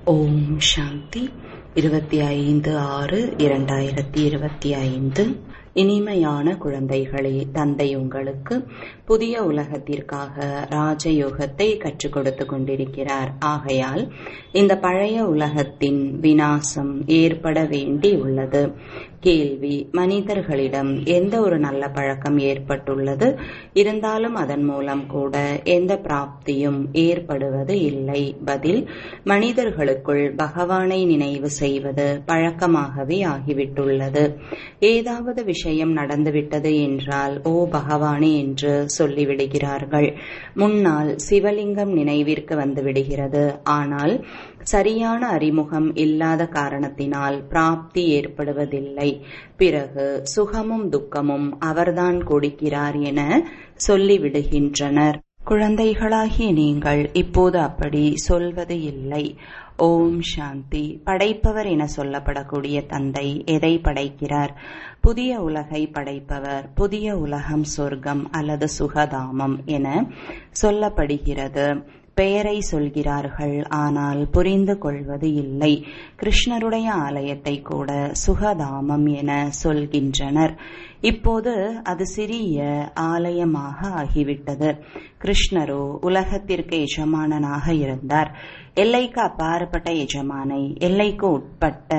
ஓம் சாந்தி இருபத்தி ஐந்து ஆறு இரண்டாயிரத்தி இருபத்தி ஐந்து இனிமையான குழந்தைகளே தந்தை உங்களுக்கு புதிய உலகத்திற்காக ராஜயோகத்தை கற்றுக் கொடுத்து கொண்டிருக்கிறார் ஆகையால் இந்த பழைய உலகத்தின் வினாசம் ஏற்பட வேண்டி உள்ளது கேள்வி மனிதர்களிடம் எந்த ஒரு நல்ல பழக்கம் ஏற்பட்டுள்ளது இருந்தாலும் அதன் மூலம் கூட எந்த பிராப்தியும் ஏற்படுவது இல்லை பதில் மனிதர்களுக்குள் பகவானை நினைவு செய்வது பழக்கமாகவே ஆகிவிட்டுள்ளது ஏதாவது விஷயம் நடந்துவிட்டது என்றால் ஓ பகவானே என்று சொல்லிவிடுகிறார்கள் முன்னால் சிவலிங்கம் நினைவிற்கு வந்து விடுகிறது ஆனால் சரியான அறிமுகம் இல்லாத காரணத்தினால் பிராப்தி ஏற்படுவதில்லை பிறகு சுகமும் துக்கமும் அவர்தான் கொடுக்கிறார் என சொல்லிவிடுகின்றனர் குழந்தைகளாகிய நீங்கள் இப்போது அப்படி சொல்வது இல்லை ஓம் சாந்தி படைப்பவர் என சொல்லப்படக்கூடிய தந்தை எதை படைக்கிறார் புதிய உலகை படைப்பவர் புதிய உலகம் சொர்க்கம் அல்லது சுகதாமம் என சொல்லப்படுகிறது பெயரை சொல்கிறார்கள் ஆனால் புரிந்து கொள்வது இல்லை கிருஷ்ணருடைய ஆலயத்தை கூட சுகதாமம் என சொல்கின்றனர் இப்போது அது சிறிய ஆலயமாக ஆகிவிட்டது கிருஷ்ணரோ உலகத்திற்கு எஜமானனாக இருந்தார் எல்லைக்கு அப்பாற்பட்ட எஜமானை எல்லைக்கு உட்பட்ட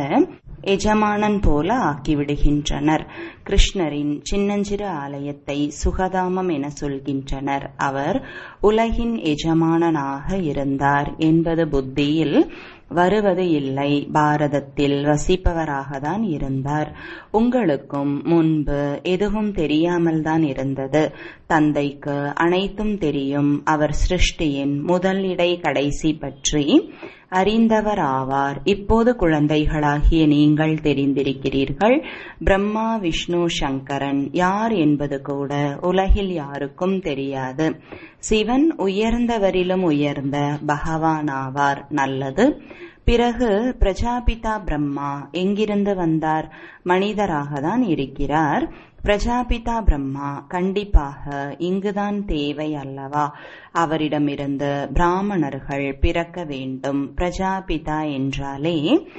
எஜமானன் போல ஆக்கிவிடுகின்றனர் கிருஷ்ணரின் சின்னஞ்சிறு ஆலயத்தை சுகதாமம் என சொல்கின்றனர் அவர் உலகின் எஜமானனாக இருந்தார் என்பது புத்தியில் வருவது இல்லை பாரதத்தில் வசிப்பவராக தான் இருந்தார் உங்களுக்கும் முன்பு எதுவும் தெரியாமல் தான் இருந்தது தந்தைக்கு அனைத்தும் தெரியும் அவர் சிருஷ்டியின் முதல் இடை கடைசி பற்றி அறிந்தவர் ஆவார் இப்போது குழந்தைகளாகிய நீங்கள் தெரிந்திருக்கிறீர்கள் பிரம்மா விஷ்ணு சங்கரன் யார் என்பது கூட உலகில் யாருக்கும் தெரியாது சிவன் உயர்ந்தவரிலும் உயர்ந்த பகவான் ஆவார் நல்லது பிறகு பிரஜாபிதா பிரம்மா எங்கிருந்து வந்தார் மனிதராக தான் இருக்கிறார் பிரஜாபிதா பிரம்மா கண்டிப்பாக இங்குதான் தேவை அல்லவா அவரிடமிருந்து பிராமணர்கள் பிறக்க வேண்டும் பிரஜாபிதா என்றாலே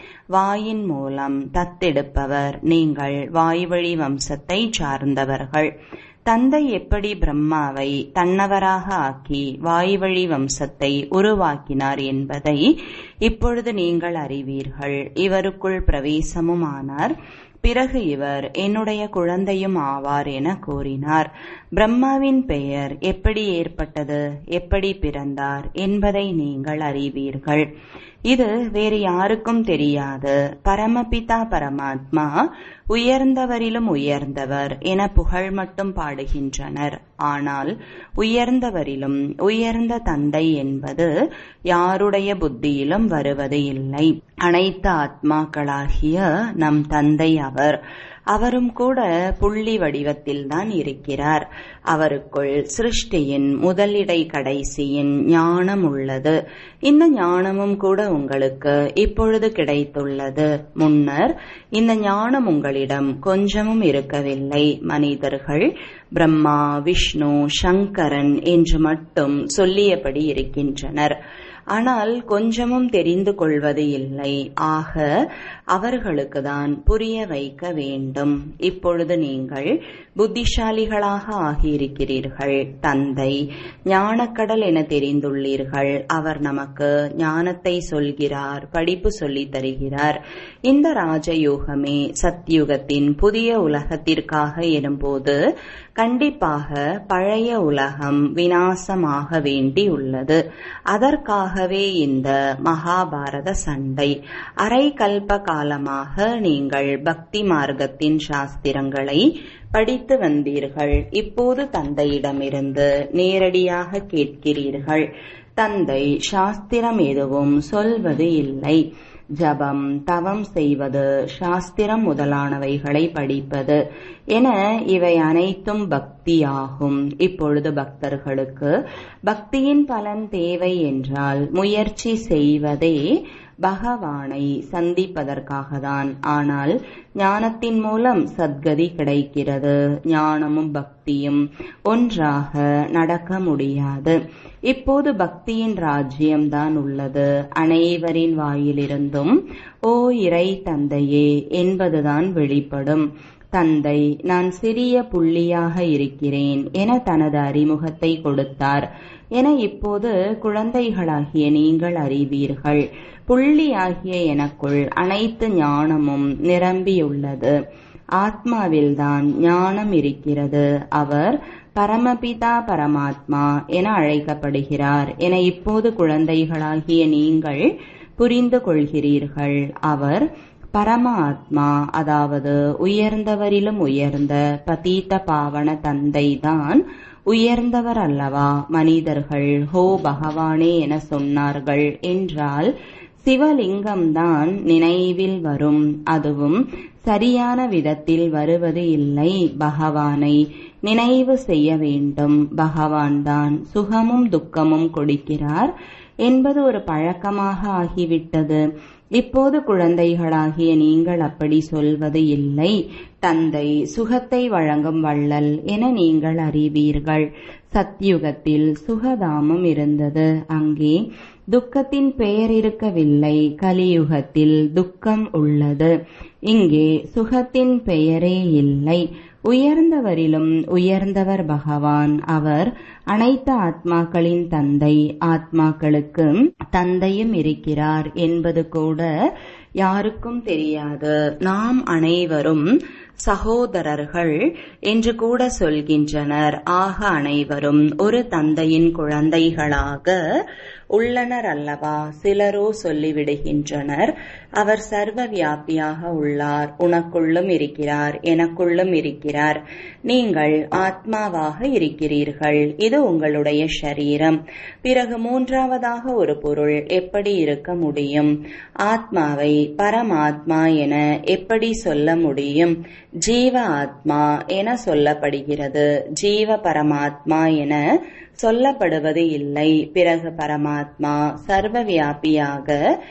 வாயின் மூலம் தத்தெடுப்பவர் நீங்கள் வாய்வழி வம்சத்தை சார்ந்தவர்கள் தந்தை எப்படி பிரம்மாவை தன்னவராக ஆக்கி வாய்வழி வம்சத்தை உருவாக்கினார் என்பதை இப்பொழுது நீங்கள் அறிவீர்கள் இவருக்குள் பிரவேசமும் ஆனார் பிறகு இவர் என்னுடைய குழந்தையும் ஆவார் என கூறினார் பிரம்மாவின் பெயர் எப்படி ஏற்பட்டது எப்படி பிறந்தார் என்பதை நீங்கள் அறிவீர்கள் இது வேறு யாருக்கும் தெரியாது பரமபிதா பரமாத்மா உயர்ந்தவரிலும் உயர்ந்தவர் என புகழ் மட்டும் பாடுகின்றனர் ஆனால் உயர்ந்தவரிலும் உயர்ந்த தந்தை என்பது யாருடைய புத்தியிலும் வருவது இல்லை அனைத்து ஆத்மாக்களாகிய நம் தந்தை அவர் அவரும் கூட புள்ளி வடிவத்தில் தான் இருக்கிறார் அவருக்குள் சிருஷ்டியின் முதலிடை கடைசியின் ஞானம் உள்ளது இந்த ஞானமும் கூட உங்களுக்கு இப்பொழுது கிடைத்துள்ளது முன்னர் இந்த ஞானம் உங்களிடம் கொஞ்சமும் இருக்கவில்லை மனிதர்கள் பிரம்மா விஷ்ணு சங்கரன் என்று மட்டும் சொல்லியபடி இருக்கின்றனர் ஆனால் கொஞ்சமும் தெரிந்து கொள்வது இல்லை ஆக அவர்களுக்கு தான் புரிய வைக்க வேண்டும் இப்பொழுது நீங்கள் புத்திசாலிகளாக ஆகியிருக்கிறீர்கள் தந்தை ஞானக்கடல் என தெரிந்துள்ளீர்கள் அவர் நமக்கு ஞானத்தை சொல்கிறார் படிப்பு சொல்லித் தருகிறார் இந்த ராஜயோகமே சத்யுகத்தின் புதிய உலகத்திற்காக எனும்போது கண்டிப்பாக பழைய உலகம் வினாசமாக வேண்டி உள்ளது அதற்காகவே இந்த மகாபாரத சண்டை அரை கல்ப காலமாக நீங்கள் பக்தி மார்க்கத்தின் சாஸ்திரங்களை படித்து வந்தீர்கள் இப்போது தந்தையிடமிருந்து நேரடியாக கேட்கிறீர்கள் தந்தை சாஸ்திரம் எதுவும் சொல்வது இல்லை ஜபம் தவம் செய்வது சாஸ்திரம் முதலானவைகளை படிப்பது என இவை அனைத்தும் பக்தியாகும் இப்பொழுது பக்தர்களுக்கு பக்தியின் பலன் தேவை என்றால் முயற்சி செய்வதே பகவானை சந்திப்பதற்காகத்தான் ஆனால் ஞானத்தின் மூலம் சத்கதி கிடைக்கிறது ஞானமும் பக்தியும் ஒன்றாக நடக்க முடியாது இப்போது பக்தியின் ராஜ்யம்தான் உள்ளது அனைவரின் வாயிலிருந்தும் ஓ இறை தந்தையே என்பதுதான் வெளிப்படும் தந்தை நான் சிறிய புள்ளியாக இருக்கிறேன் என தனது அறிமுகத்தை கொடுத்தார் என இப்போது குழந்தைகளாகிய நீங்கள் அறிவீர்கள் புள்ளியாகிய எனக்குள் அனைத்து ஞானமும் நிரம்பியுள்ளது ஆத்மாவில்தான் ஞானம் இருக்கிறது அவர் பரமபிதா பரமாத்மா என அழைக்கப்படுகிறார் என இப்போது குழந்தைகளாகிய நீங்கள் புரிந்து கொள்கிறீர்கள் அவர் பரம ஆத்மா அதாவது உயர்ந்தவரிலும் உயர்ந்த பதீத்த பாவன தந்தைதான் உயர்ந்தவர் அல்லவா மனிதர்கள் ஹோ பகவானே என சொன்னார்கள் என்றால் சிவலிங்கம்தான் நினைவில் வரும் அதுவும் சரியான விதத்தில் வருவது இல்லை பகவானை நினைவு செய்ய வேண்டும் பகவான் தான் சுகமும் துக்கமும் கொடுக்கிறார் என்பது ஒரு பழக்கமாக ஆகிவிட்டது இப்போது குழந்தைகளாகிய நீங்கள் அப்படி சொல்வது இல்லை தந்தை சுகத்தை வழங்கும் வள்ளல் என நீங்கள் அறிவீர்கள் சத்யுகத்தில் சுகதாமம் இருந்தது அங்கே துக்கத்தின் பெயர் இருக்கவில்லை கலியுகத்தில் துக்கம் உள்ளது இங்கே சுகத்தின் பெயரே இல்லை உயர்ந்தவரிலும் உயர்ந்தவர் பகவான் அவர் அனைத்து ஆத்மாக்களின் தந்தை ஆத்மாக்களுக்கு தந்தையும் இருக்கிறார் என்பது கூட யாருக்கும் தெரியாது நாம் அனைவரும் சகோதரர்கள் என்று கூட சொல்கின்றனர் ஆக அனைவரும் ஒரு தந்தையின் குழந்தைகளாக உள்ளனர் அல்லவா சிலரோ சொல்லிவிடுகின்றனர் அவர் சர்வ வியாபியாக உள்ளார் உனக்குள்ளும் இருக்கிறார் எனக்குள்ளும் இருக்கிறார் நீங்கள் ஆத்மாவாக இருக்கிறீர்கள் இது உங்களுடைய சரீரம் பிறகு மூன்றாவதாக ஒரு பொருள் எப்படி இருக்க முடியும் ஆத்மாவை பரமாத்மா என எப்படி சொல்ல முடியும் ஜீவ ஆத்மா என சொல்லப்படுகிறது ஜீவ பரமாத்மா என சொல்லப்படுவது இல்லை பிறகு பரமாத்மா சர்வ வியாபியாக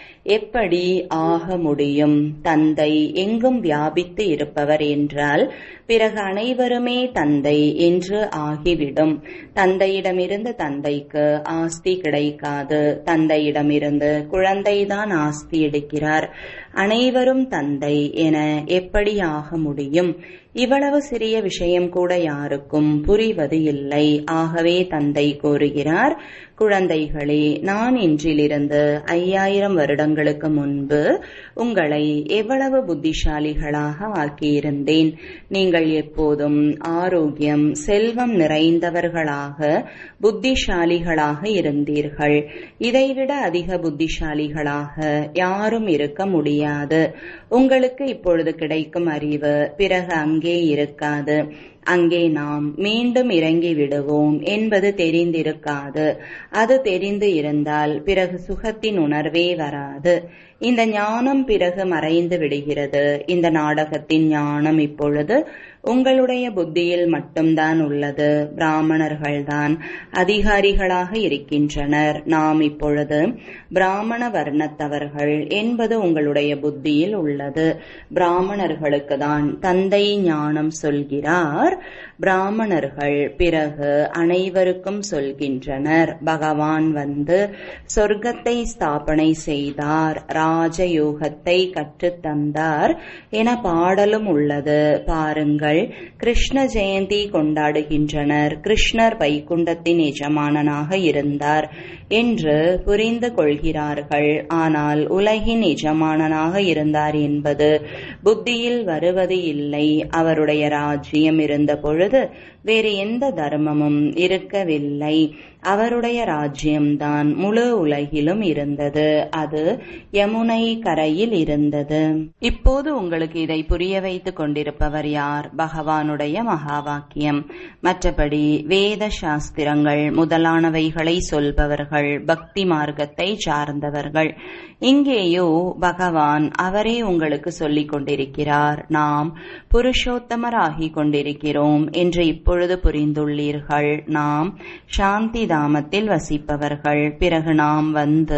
எப்படி ஆக முடியும் தந்தை எங்கும் வியாபித்து இருப்பவர் என்றால் பிறகு அனைவருமே தந்தை என்று ஆகிவிடும் தந்தையிடமிருந்து தந்தைக்கு ஆஸ்தி கிடைக்காது தந்தையிடமிருந்து குழந்தைதான் ஆஸ்தி எடுக்கிறார் அனைவரும் தந்தை என எப்படி ஆக முடியும் இவ்வளவு சிறிய விஷயம் கூட யாருக்கும் புரிவது இல்லை ஆகவே தந்தை கூறுகிறார் குழந்தைகளே நான் இன்றிலிருந்து ஐயாயிரம் வருடங்களுக்கு முன்பு உங்களை எவ்வளவு புத்திசாலிகளாக ஆக்கியிருந்தேன் நீங்கள் எப்போதும் ஆரோக்கியம் செல்வம் நிறைந்தவர்களாக புத்திசாலிகளாக இருந்தீர்கள் இதைவிட அதிக புத்திசாலிகளாக யாரும் இருக்க முடியாது உங்களுக்கு இப்பொழுது கிடைக்கும் அறிவு பிறகு அங்கே இருக்காது அங்கே நாம் மீண்டும் இறங்கி விடுவோம் என்பது தெரிந்திருக்காது அது தெரிந்து இருந்தால் பிறகு சுகத்தின் உணர்வே வராது இந்த ஞானம் பிறகு மறைந்து விடுகிறது இந்த நாடகத்தின் ஞானம் இப்பொழுது உங்களுடைய புத்தியில் மட்டும்தான் உள்ளது பிராமணர்கள்தான் அதிகாரிகளாக இருக்கின்றனர் நாம் இப்பொழுது பிராமண வர்ணத்தவர்கள் என்பது உங்களுடைய புத்தியில் உள்ளது பிராமணர்களுக்கு தான் தந்தை ஞானம் சொல்கிறார் பிராமணர்கள் பிறகு அனைவருக்கும் சொல்கின்றனர் பகவான் வந்து சொர்க்கத்தை ஸ்தாபனை செய்தார் ராஜயோகத்தை கற்றுத்தந்தார் என பாடலும் உள்ளது பாருங்கள் கிருஷ்ண ஜெயந்தி கொண்டாடுகின்றனர் கிருஷ்ணர் வைகுண்டத்தின் எஜமானனாக இருந்தார் என்று புரிந்து கொள்கிறார்கள் ஆனால் உலகின் எஜமானனாக இருந்தார் என்பது புத்தியில் வருவது இல்லை அவருடைய ராஜ்யம் இருந்த பொழுது வேறு எந்த தர்மமும் இருக்கவில்லை அவருடைய ராஜ்யம்தான் முழு உலகிலும் இருந்தது அது யமுனை கரையில் இருந்தது இப்போது உங்களுக்கு இதை புரிய வைத்துக் கொண்டிருப்பவர் யார் பகவானுடைய மகா வாக்கியம் மற்றபடி வேத சாஸ்திரங்கள் முதலானவைகளை சொல்பவர்கள் பக்தி மார்க்கத்தை சார்ந்தவர்கள் இங்கேயோ பகவான் அவரே உங்களுக்கு சொல்லிக் கொண்டிருக்கிறார் நாம் புருஷோத்தமராகிக் கொண்டிருக்கிறோம் என்று இப்பொழுது புரிந்துள்ளீர்கள் நாம் சாந்தி தாமத்தில் வசிப்பவர்கள் பிறகு நாம் வந்து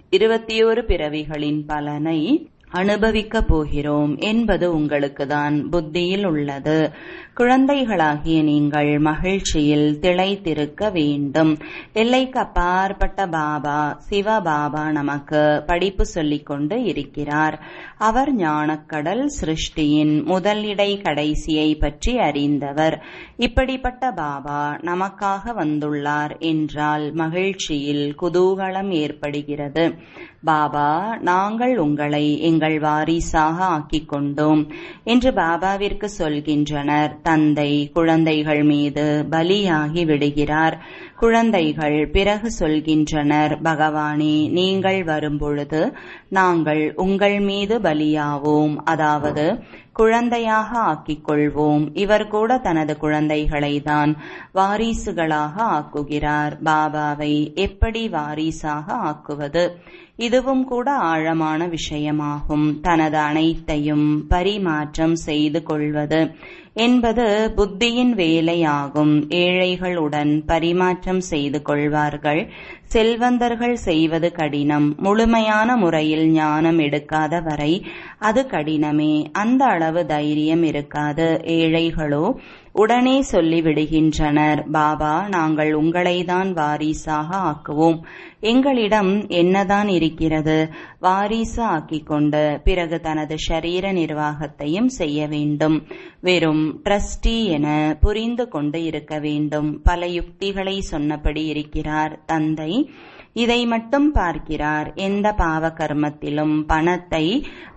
இருபத்தியோரு பிறவிகளின் பலனை அனுபவிக்கப் போகிறோம் என்பது உங்களுக்குதான் புத்தியில் உள்ளது குழந்தைகளாகிய நீங்கள் மகிழ்ச்சியில் திளைத்திருக்க வேண்டும் எல்லைக்கு அப்பாற்பட்ட பாபா சிவ பாபா நமக்கு படிப்பு சொல்லிக் கொண்டு இருக்கிறார் அவர் ஞானக்கடல் சிருஷ்டியின் முதல் இடை கடைசியை பற்றி அறிந்தவர் இப்படிப்பட்ட பாபா நமக்காக வந்துள்ளார் என்றால் மகிழ்ச்சியில் குதூகலம் ஏற்படுகிறது பாபா நாங்கள் உங்களை எங்கள் வாரிசாக ஆக்கிக் கொண்டோம் என்று பாபாவிற்கு சொல்கின்றனர் தந்தை குழந்தைகள் மீது பலியாகி விடுகிறார் குழந்தைகள் பிறகு சொல்கின்றனர் பகவானே நீங்கள் வரும்பொழுது நாங்கள் உங்கள் மீது பலியாவோம் அதாவது குழந்தையாக ஆக்கிக் கொள்வோம் இவர் கூட தனது குழந்தைகளை தான் வாரிசுகளாக ஆக்குகிறார் பாபாவை எப்படி வாரிசாக ஆக்குவது இதுவும் கூட ஆழமான விஷயமாகும் தனது அனைத்தையும் பரிமாற்றம் செய்து கொள்வது என்பது புத்தியின் வேலையாகும் ஏழைகளுடன் பரிமாற்றம் செய்து கொள்வார்கள் செல்வந்தர்கள் செய்வது கடினம் முழுமையான முறையில் ஞானம் எடுக்காத வரை அது கடினமே அந்த அளவு தைரியம் இருக்காது ஏழைகளோ உடனே சொல்லிவிடுகின்றனர் பாபா நாங்கள் உங்களைதான் வாரிசாக ஆக்குவோம் எங்களிடம் என்னதான் இருக்கிறது வாரிசு ஆக்கிக் கொண்டு பிறகு தனது ஷரீர நிர்வாகத்தையும் செய்ய வேண்டும் வெறும் ட்ரஸ்டி என புரிந்து கொண்டு இருக்க வேண்டும் பல யுக்திகளை சொன்னபடி இருக்கிறார் தந்தை இதை மட்டும் பார்க்கிறார் எந்த பாவ கர்மத்திலும் பணத்தை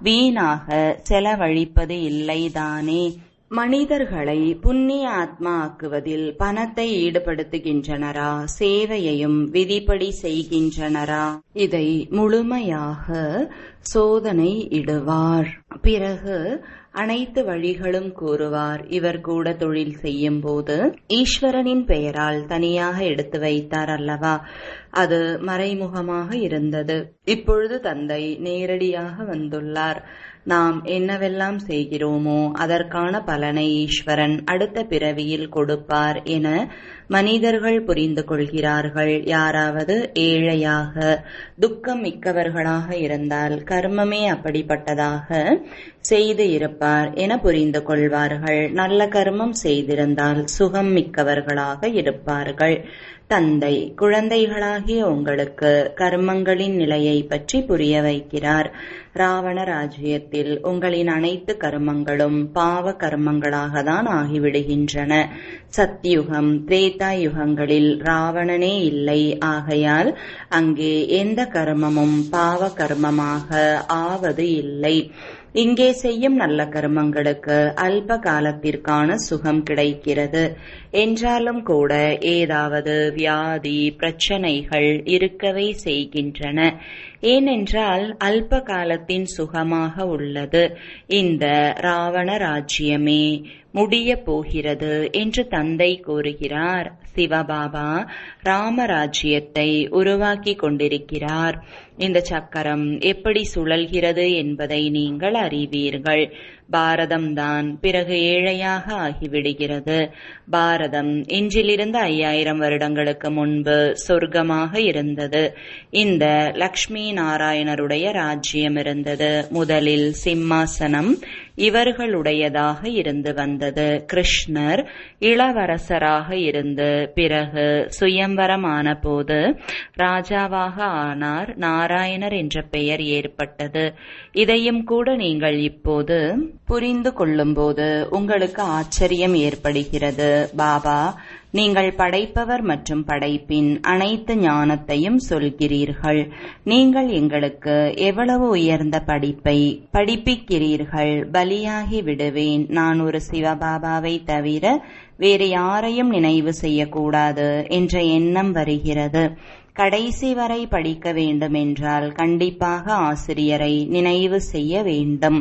வீணாக செலவழிப்பது இல்லைதானே மனிதர்களை புண்ணிய ஆத்மா ஆக்குவதில் பணத்தை ஈடுபடுத்துகின்றனரா சேவையையும் விதிப்படி செய்கின்றனரா இதை முழுமையாக சோதனை இடுவார் பிறகு அனைத்து வழிகளும் கூறுவார் இவர் கூட தொழில் செய்யும் போது ஈஸ்வரனின் பெயரால் தனியாக எடுத்து வைத்தார் அல்லவா அது மறைமுகமாக இருந்தது இப்பொழுது தந்தை நேரடியாக வந்துள்ளார் நாம் என்னவெல்லாம் செய்கிறோமோ அதற்கான பலனை ஈஸ்வரன் அடுத்த பிறவியில் கொடுப்பார் என மனிதர்கள் புரிந்து கொள்கிறார்கள் யாராவது ஏழையாக துக்கம் மிக்கவர்களாக இருந்தால் கர்மமே அப்படிப்பட்டதாக செய்து இருப்பார் என புரிந்து கொள்வார்கள் நல்ல கர்மம் செய்திருந்தால் சுகம் மிக்கவர்களாக இருப்பார்கள் தந்தை குழந்தைகளாகிய உங்களுக்கு கர்மங்களின் நிலையை பற்றி புரிய வைக்கிறார் ராவண ராஜ்யத்தில் உங்களின் அனைத்து கர்மங்களும் பாவ கர்மங்களாக தான் ஆகிவிடுகின்றன சத்யுகம் திரேதா யுகங்களில் ராவணனே இல்லை ஆகையால் அங்கே எந்த கர்மமும் பாவ கர்மமாக ஆவது இல்லை இங்கே செய்யும் நல்ல கர்மங்களுக்கு அல்ப காலத்திற்கான சுகம் கிடைக்கிறது என்றாலும் கூட ஏதாவது வியாதி பிரச்சனைகள் இருக்கவே செய்கின்றன ஏனென்றால் அல்ப காலத்தின் சுகமாக உள்ளது இந்த ராவண ராஜ்யமே முடிய போகிறது என்று தந்தை கூறுகிறார் சிவபாபா ராமராஜ்யத்தை உருவாக்கி கொண்டிருக்கிறார் இந்த சக்கரம் எப்படி சுழல்கிறது என்பதை நீங்கள் அறிவீர்கள் பாரதம்தான் பிறகு ஏழையாக ஆகிவிடுகிறது பாரதம் இன்றிலிருந்து ஐயாயிரம் வருடங்களுக்கு முன்பு சொர்க்கமாக இருந்தது இந்த லக்ஷ்மி நாராயணருடைய ராஜ்யம் இருந்தது முதலில் சிம்மாசனம் இவர்களுடையதாக இருந்து வந்தது கிருஷ்ணர் இளவரசராக இருந்து பிறகு சுயம்பரமான போது ராஜாவாக ஆனார் நாராயணர் என்ற பெயர் ஏற்பட்டது இதையும் கூட நீங்கள் இப்போது புரிந்து கொள்ளும்போது உங்களுக்கு ஆச்சரியம் ஏற்படுகிறது பாபா நீங்கள் படைப்பவர் மற்றும் படைப்பின் அனைத்து ஞானத்தையும் சொல்கிறீர்கள் நீங்கள் எங்களுக்கு எவ்வளவு உயர்ந்த படிப்பை படிப்பிக்கிறீர்கள் பலியாகி விடுவேன் நான் ஒரு சிவபாபாவை தவிர வேறு யாரையும் நினைவு செய்யக்கூடாது என்ற எண்ணம் வருகிறது கடைசி வரை படிக்க வேண்டும் என்றால் கண்டிப்பாக ஆசிரியரை நினைவு செய்ய வேண்டும்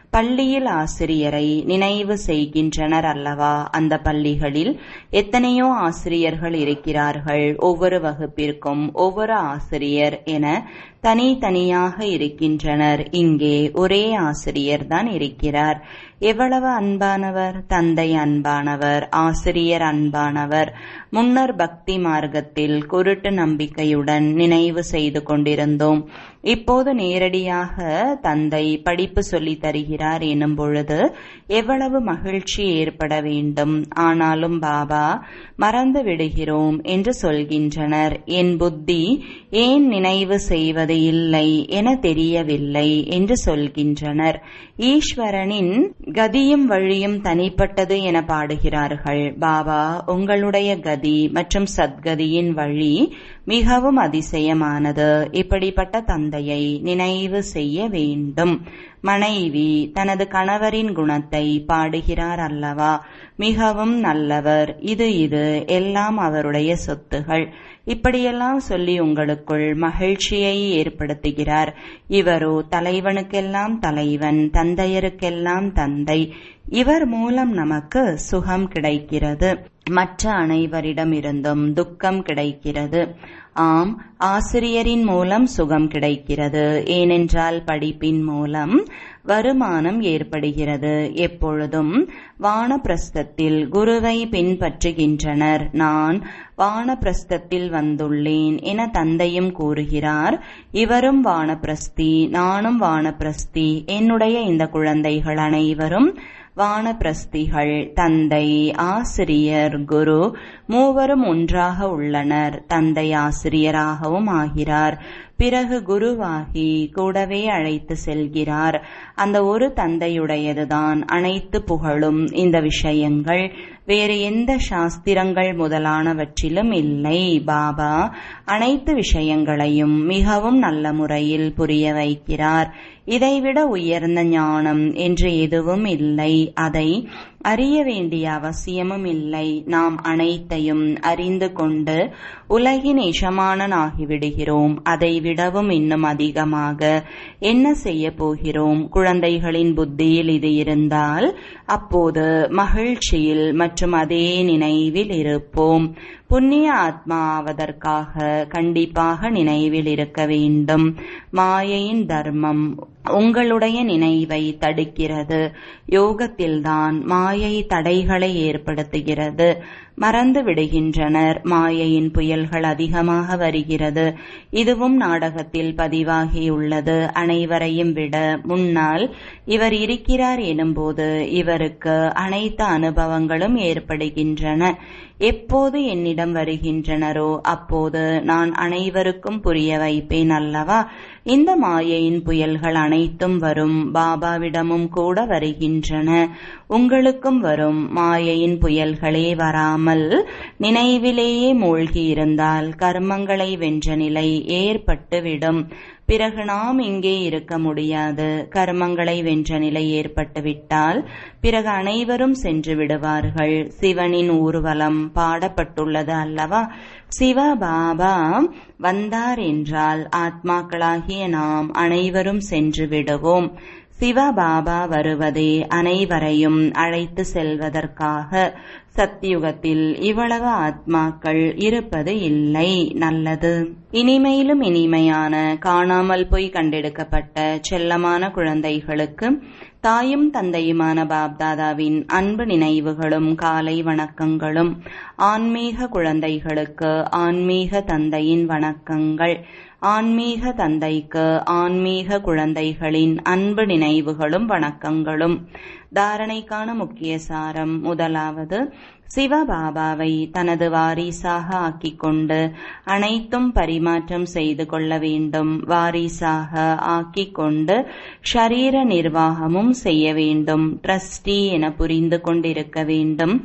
பள்ளியில் ஆசிரியரை நினைவு செய்கின்றனர் அல்லவா அந்த பள்ளிகளில் எத்தனையோ ஆசிரியர்கள் இருக்கிறார்கள் ஒவ்வொரு வகுப்பிற்கும் ஒவ்வொரு ஆசிரியர் என தனித்தனியாக இருக்கின்றனர் இங்கே ஒரே ஆசிரியர் தான் இருக்கிறார் எவ்வளவு அன்பானவர் தந்தை அன்பானவர் ஆசிரியர் அன்பானவர் முன்னர் பக்தி மார்க்கத்தில் குருட்டு நம்பிக்கையுடன் நினைவு செய்து கொண்டிருந்தோம் இப்போது நேரடியாக தந்தை படிப்பு சொல்லி தருகிறார் எனும் பொழுது எவ்வளவு மகிழ்ச்சி ஏற்பட வேண்டும் ஆனாலும் பாபா மறந்து விடுகிறோம் என்று சொல்கின்றனர் என் புத்தி ஏன் நினைவு செய்வது இல்லை என தெரியவில்லை என்று சொல்கின்றனர் ஈஸ்வரனின் கதியும் வழியும் தனிப்பட்டது என பாடுகிறார்கள் பாபா உங்களுடைய கதி மற்றும் சத்கதியின் வழி மிகவும் அதிசயமானது இப்படிப்பட்ட தந்தையை நினைவு செய்ய வேண்டும் மனைவி தனது கணவரின் குணத்தை பாடுகிறார் அல்லவா மிகவும் நல்லவர் இது இது எல்லாம் அவருடைய சொத்துகள் இப்படியெல்லாம் சொல்லி உங்களுக்குள் மகிழ்ச்சியை ஏற்படுத்துகிறார் இவரோ தலைவனுக்கெல்லாம் தலைவன் தந்தையருக்கெல்லாம் தந்தை இவர் மூலம் நமக்கு சுகம் கிடைக்கிறது மற்ற அனைவரிடமிருந்தும் துக்கம் கிடைக்கிறது ஆம் ஆசிரியரின் மூலம் சுகம் கிடைக்கிறது ஏனென்றால் படிப்பின் மூலம் வருமானம் ஏற்படுகிறது எப்பொழுதும் வானப்பிரஸ்தத்தில் குருவை பின்பற்றுகின்றனர் நான் வானப்பிரஸ்தத்தில் வந்துள்ளேன் என தந்தையும் கூறுகிறார் இவரும் வானப்பிரஸ்தி நானும் வானப்பிரஸ்தி என்னுடைய இந்த குழந்தைகள் அனைவரும் வானப்பிரஸ்திகள் தந்தை ஆசிரியர் குரு மூவரும் ஒன்றாக உள்ளனர் தந்தை ஆசிரியராகவும் ஆகிறார் பிறகு குருவாகி கூடவே அழைத்து செல்கிறார் அந்த ஒரு தந்தையுடையதுதான் அனைத்து புகழும் இந்த விஷயங்கள் வேறு எந்த சாஸ்திரங்கள் முதலானவற்றிலும் இல்லை பாபா அனைத்து விஷயங்களையும் மிகவும் நல்ல முறையில் புரிய வைக்கிறார் இதைவிட உயர்ந்த ஞானம் என்று எதுவும் இல்லை அதை அறிய வேண்டிய அவசியமும் இல்லை நாம் அனைத்தையும் அறிந்து கொண்டு உலகின் எஜமானனாகிவிடுகிறோம் அதை விடவும் இன்னும் அதிகமாக என்ன செய்ய போகிறோம் குழந்தைகளின் புத்தியில் இது இருந்தால் அப்போது மகிழ்ச்சியில் மற்றும் அதே நினைவில் இருப்போம் புண்ணிய ஆத்மா ஆவதற்காக கண்டிப்பாக நினைவில் இருக்க வேண்டும் மாயையின் தர்மம் உங்களுடைய நினைவை தடுக்கிறது யோகத்தில்தான் மாயை தடைகளை ஏற்படுத்துகிறது மறந்து விடுகின்றனர் மாயையின் புயல்கள் அதிகமாக வருகிறது இதுவும் நாடகத்தில் பதிவாகியுள்ளது அனைவரையும் விட முன்னால் இவர் இருக்கிறார் எனும்போது இவருக்கு அனைத்து அனுபவங்களும் ஏற்படுகின்றன எப்போது என்னிடம் வருகின்றனரோ அப்போது நான் அனைவருக்கும் புரிய வைப்பேன் அல்லவா இந்த மாயையின் புயல்கள் அனைத்தும் வரும் பாபாவிடமும் கூட வருகின்றன உங்களுக்கும் வரும் மாயையின் புயல்களே வராமல் நினைவிலேயே மூழ்கி இருந்தால் கர்மங்களை வென்ற நிலை ஏற்பட்டுவிடும் பிறகு நாம் இங்கே இருக்க முடியாது கர்மங்களை வென்ற நிலை ஏற்பட்டுவிட்டால் பிறகு அனைவரும் சென்று விடுவார்கள் சிவனின் ஊர்வலம் பாடப்பட்டுள்ளது அல்லவா சிவ பாபா வந்தார் என்றால் ஆத்மாக்களாகிய நாம் அனைவரும் சென்று விடுவோம் சிவபாபா வருவதே அனைவரையும் அழைத்து செல்வதற்காக சத்தியுகத்தில் இவ்வளவு ஆத்மாக்கள் இருப்பது இல்லை நல்லது இனிமையிலும் இனிமையான காணாமல் போய் கண்டெடுக்கப்பட்ட செல்லமான குழந்தைகளுக்கு தாயும் தந்தையுமான பாப்தாதாவின் அன்பு நினைவுகளும் காலை வணக்கங்களும் ஆன்மீக குழந்தைகளுக்கு ஆன்மீக தந்தையின் வணக்கங்கள் ஆன்மீக தந்தைக்கு ஆன்மீக குழந்தைகளின் அன்பு நினைவுகளும் வணக்கங்களும் தாரணைக்கான முக்கிய சாரம் முதலாவது சிவபாபாவை தனது வாரிசாக ஆக்கிக் கொண்டு அனைத்தும் பரிமாற்றம் செய்து கொள்ள வேண்டும் வாரிசாக ஆக்கிக் கொண்டு ஷரீர நிர்வாகமும் செய்ய வேண்டும் ட்ரஸ்டி என புரிந்து கொண்டிருக்க வேண்டும்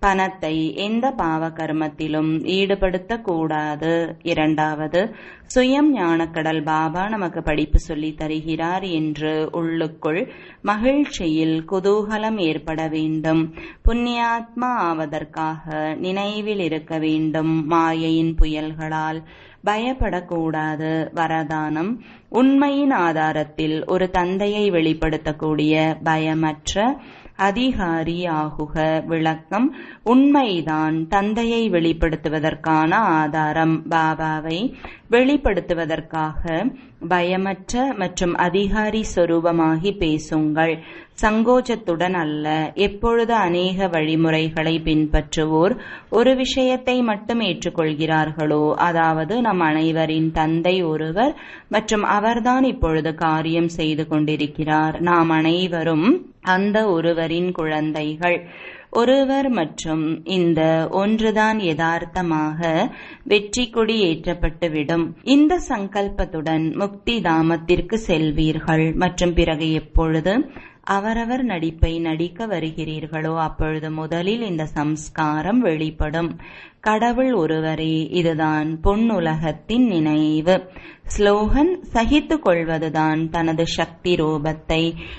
பணத்தை எந்த பாவ கர்மத்திலும் ஈடுபடுத்தக்கூடாது இரண்டாவது சுயம் ஞானக்கடல் பாபா நமக்கு படிப்பு சொல்லி தருகிறார் என்று உள்ளுக்குள் மகிழ்ச்சியில் குதூகலம் ஏற்பட வேண்டும் புண்ணியாத்மா ஆவதற்காக நினைவில் இருக்க வேண்டும் மாயையின் புயல்களால் பயப்படக்கூடாது வரதானம் உண்மையின் ஆதாரத்தில் ஒரு தந்தையை வெளிப்படுத்தக்கூடிய பயமற்ற அதிகாரி ஆகுக விளக்கம் உண்மைதான் தந்தையை வெளிப்படுத்துவதற்கான ஆதாரம் பாபாவை வெளிப்படுத்துவதற்காக பயமற்ற மற்றும் அதிகாரி சொரூபமாகி பேசுங்கள் சங்கோஜத்துடன் அல்ல எப்பொழுது அநேக வழிமுறைகளை பின்பற்றுவோர் ஒரு விஷயத்தை மட்டும் ஏற்றுக்கொள்கிறார்களோ அதாவது நம் அனைவரின் தந்தை ஒருவர் மற்றும் அவர்தான் இப்பொழுது காரியம் செய்து கொண்டிருக்கிறார் நாம் அனைவரும் அந்த ஒருவரின் குழந்தைகள் ஒருவர் மற்றும் இந்த ஒன்றுதான் யதார்த்தமாக வெற்றி கொடி ஏற்றப்பட்டுவிடும் இந்த சங்கல்பத்துடன் முக்தி தாமத்திற்கு செல்வீர்கள் மற்றும் பிறகு எப்பொழுது அவரவர் நடிப்பை நடிக்க வருகிறீர்களோ அப்பொழுது முதலில் இந்த சம்ஸ்காரம் வெளிப்படும் கடவுள் ஒருவரே இதுதான் பொன்னுலகத்தின் நினைவு ஸ்லோகன் சகித்து கொள்வதுதான் தனது சக்தி ரூபத்தை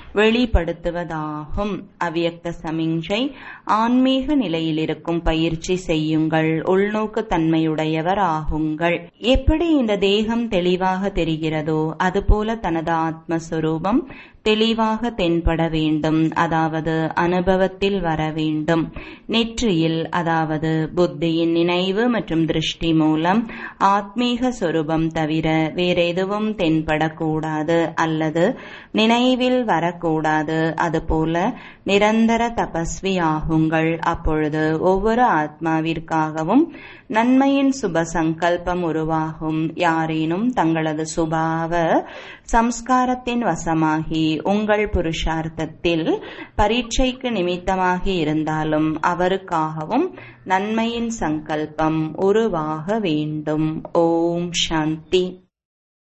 வெளிப்படுத்துவதாகும் அவ்யக்த சமிஞ்சை ஆன்மீக நிலையில் இருக்கும் பயிற்சி செய்யுங்கள் உள்நோக்கு தன்மையுடையவர் ஆகுங்கள் எப்படி இந்த தேகம் தெளிவாக தெரிகிறதோ அதுபோல தனது ஆத்மஸ்வரூபம் தெளிவாக தென்பட வேண்டும் அதாவது அனுபவத்தில் வர வேண்டும் நெற்றியில் அதாவது புத்தியின் நினைவு மற்றும் திருஷ்டி மூலம் ஆத்மீக சொரூபம் தவிர வேறெதுவும் தென்படக்கூடாது அல்லது நினைவில் வரக்கூடாது அதுபோல நிரந்தர தபஸ்வி ஆகுங்கள் அப்பொழுது ஒவ்வொரு ஆத்மாவிற்காகவும் நன்மையின் சுப சங்கல்பம் உருவாகும் யாரேனும் தங்களது சுபாவ சம்ஸ்காரத்தின் வசமாகி உங்கள் புருஷார்த்தத்தில் பரீட்சைக்கு நிமித்தமாகி இருந்தாலும் அவருக்காகவும் நன்மையின் சங்கல்பம் உருவாக வேண்டும் ஓம் சாந்தி